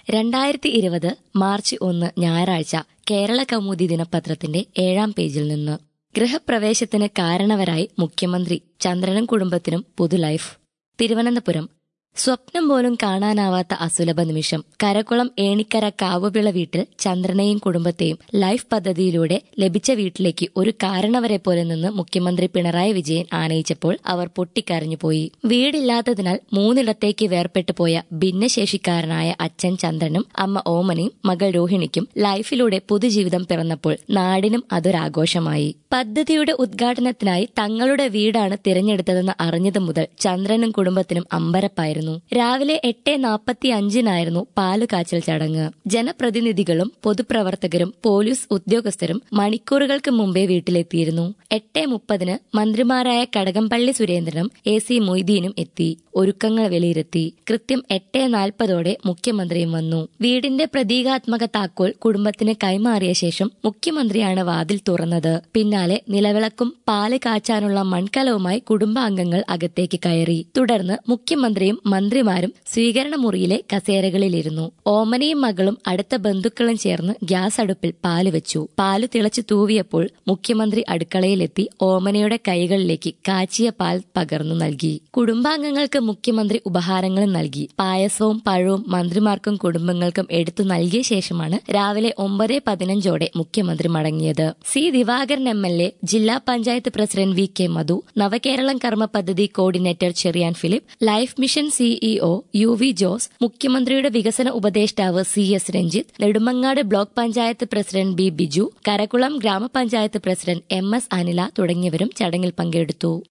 രണ്ടായിരത്തി ഇരുപത് മാർച്ച് ഒന്ന് ഞായറാഴ്ച കേരള കൗമുദി ദിനപത്രത്തിന്റെ ഏഴാം പേജിൽ നിന്ന് ഗൃഹപ്രവേശത്തിന് കാരണവരായി മുഖ്യമന്ത്രി ചന്ദ്രനും കുടുംബത്തിനും പുതുലൈഫ് തിരുവനന്തപുരം സ്വപ്നം പോലും കാണാനാവാത്ത അസുലഭ നിമിഷം കരക്കുളം ഏണിക്കര കാവുവിള വീട്ടിൽ ചന്ദ്രനെയും കുടുംബത്തെയും ലൈഫ് പദ്ധതിയിലൂടെ ലഭിച്ച വീട്ടിലേക്ക് ഒരു കാരണവരെ പോലെ നിന്ന് മുഖ്യമന്ത്രി പിണറായി വിജയൻ ആനയിച്ചപ്പോൾ അവർ പൊട്ടിക്കരഞ്ഞുപോയി വീടില്ലാത്തതിനാൽ മൂന്നിടത്തേക്ക് വേർപെട്ടു പോയ ഭിന്നശേഷിക്കാരനായ അച്ഛൻ ചന്ദ്രനും അമ്മ ഓമനയും മകൾ രോഹിണിക്കും ലൈഫിലൂടെ പുതുജീവിതം പിറന്നപ്പോൾ നാടിനും അതൊരാഘോഷമായി പദ്ധതിയുടെ ഉദ്ഘാടനത്തിനായി തങ്ങളുടെ വീടാണ് തിരഞ്ഞെടുത്തതെന്ന് അറിഞ്ഞതു മുതൽ ചന്ദ്രനും കുടുംബത്തിനും അമ്പരപ്പായിരുന്നു രാവിലെ എട്ട് നാൽപ്പത്തി അഞ്ചിനായിരുന്നു പാലുകാച്ചൽ ചടങ്ങ് ജനപ്രതിനിധികളും പൊതുപ്രവർത്തകരും പോലീസ് ഉദ്യോഗസ്ഥരും മണിക്കൂറുകൾക്ക് മുമ്പേ വീട്ടിലെത്തിയിരുന്നു എട്ട് മുപ്പതിന് മന്ത്രിമാരായ കടകംപള്ളി സുരേന്ദ്രനും എ സി മൊയ്തീനും എത്തി ഒരുക്കങ്ങൾ വിലയിരുത്തി കൃത്യം എട്ട് നാൽപ്പതോടെ മുഖ്യമന്ത്രിയും വന്നു വീടിന്റെ പ്രതീകാത്മക താക്കോൽ കുടുംബത്തിന് കൈമാറിയ ശേഷം മുഖ്യമന്ത്രിയാണ് വാതിൽ തുറന്നത് പിന്നാലെ നിലവിളക്കും പാല് കാച്ചാനുള്ള മൺകലവുമായി കുടുംബാംഗങ്ങൾ അകത്തേക്ക് കയറി തുടർന്ന് മുഖ്യമന്ത്രിയും മന്ത്രിമാരും സ്വീകരണ മുറിയിലെ കസേരകളിലിരുന്നു ഓമനയും മകളും അടുത്ത ബന്ധുക്കളും ചേർന്ന് ഗ്യാസ് അടുപ്പിൽ പാല് വെച്ചു പാല് തിളച്ചു തൂവിയപ്പോൾ മുഖ്യമന്ത്രി അടുക്കളയിലെത്തി ഓമനയുടെ കൈകളിലേക്ക് കാച്ചിയ പാൽ പകർന്നു നൽകി കുടുംബാംഗങ്ങൾക്ക് മുഖ്യമന്ത്രി ഉപഹാരങ്ങളും നൽകി പായസവും പഴവും മന്ത്രിമാർക്കും കുടുംബങ്ങൾക്കും എടുത്തു നൽകിയ ശേഷമാണ് രാവിലെ ഒമ്പത് പതിനഞ്ചോടെ മുഖ്യമന്ത്രി മടങ്ങിയത് C Divakaran M L A ജില്ലാ panchayat president V K Madhu Navakeralam കർമ്മ പദ്ധതി coordinator Cheriyan Philip life mission CEO U V Jose മുഖ്യമന്ത്രിയുടെ വികസന ഉപദേഷ്ടാവ് C S Ranjith Nedumangad block panchayat president B Biju Karakulam ഗ്രാമപഞ്ചായത്ത് പ്രസിഡന്റ് എം എസ് അനില തുടങ്ങിയവരും ചടങ്ങിൽ പങ്കെടുത്തു